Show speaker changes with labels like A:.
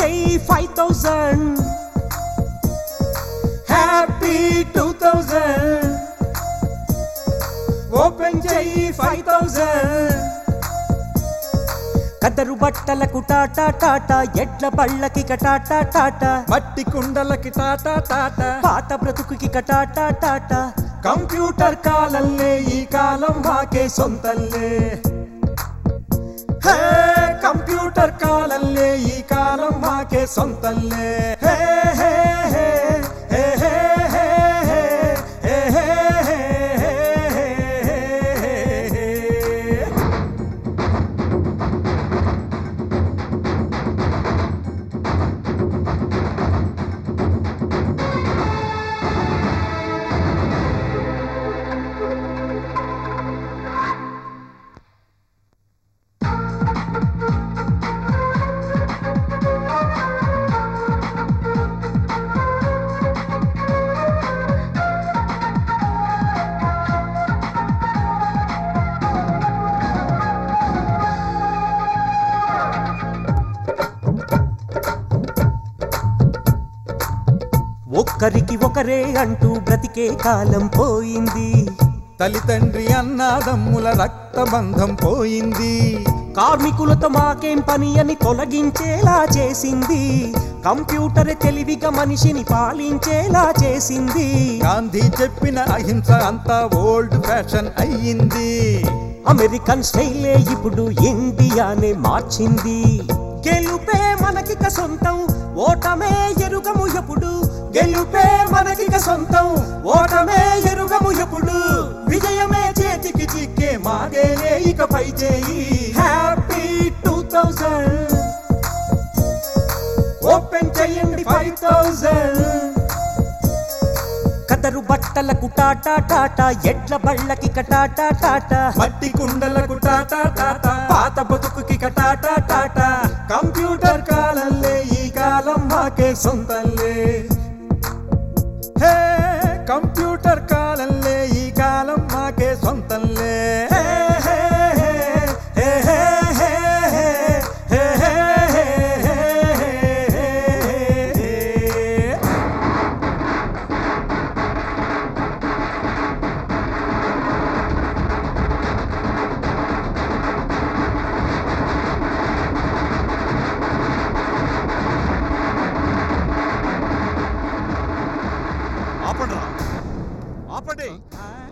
A: చెయ్యి five thousand happy two thousand open చెయ్యి five thousand కదరు బట్టలకు టాటా టాటా ఎడ్ల బళ్ళకి కటాటా టాటా
B: మట్టి కుండలకి టాటా టాటా
A: పాత బ్రతుకుకి కటాటా టాటా
B: కంప్యూటర్ కాలల్లే ఈ కాలం మాకే సొంతల్లే హే కంప్యూటర్ కాలల్లే ఈ కాలం మాకే సొంతల్లే హే హే హే హే హే హే హే హే హే హే హే
A: ఒక్కరికి ఒకరే అంటూ బ్రతికే కాలం పోయింది
B: తల్లిదండ్రి అన్నాదమ్ముల రక్తబంధం పోయింది
A: కార్మికులతో మాకేం పని అని తొలగించేలా చేసింది కంప్యూటర్ తెలివిగా మనిషిని పాలించేలా చేసింది
B: గాంధీ చెప్పిన అహింస అంతా ఓల్డ్ ఫ్యాషన్ అయ్యింది
A: అమెరికన్ స్టైలే ఇప్పుడు ఇండియానే మార్చింది గెలుపే మనకిక సొంతం ఓటమే ఎరుగము ఎప్పుడు గెలుపే మనకిక సొంతం ఓటమే ఎరుగము ఎప్పుడు
B: విజయమే చేతికి చిక్కే మాగేలే ఇకపై చేయి
A: హ్యాపీ టూ థౌజండ్
B: ఓపెన్ చేయండి ఫైవ్ థౌజండ్
A: కదరు బట్టలకు టాటా టాటా ఎడ్ల బళ్ళకి కటాటా టాటా
B: మట్టి కుండలకు టాటా టాటా పాత బతుకుకి టాటా టాటా కంప్యూటర్ కాలల్లే ఈ కాలం మాకే సొంతల్లే హే కంప్యూటర్ కాలల్లే ఈ కాలం మాకే సొంతల్లే హే, హే, హే, హే, హే, హే, హే, హే, హే, హే, హే.
C: ఆపండి ఆపండి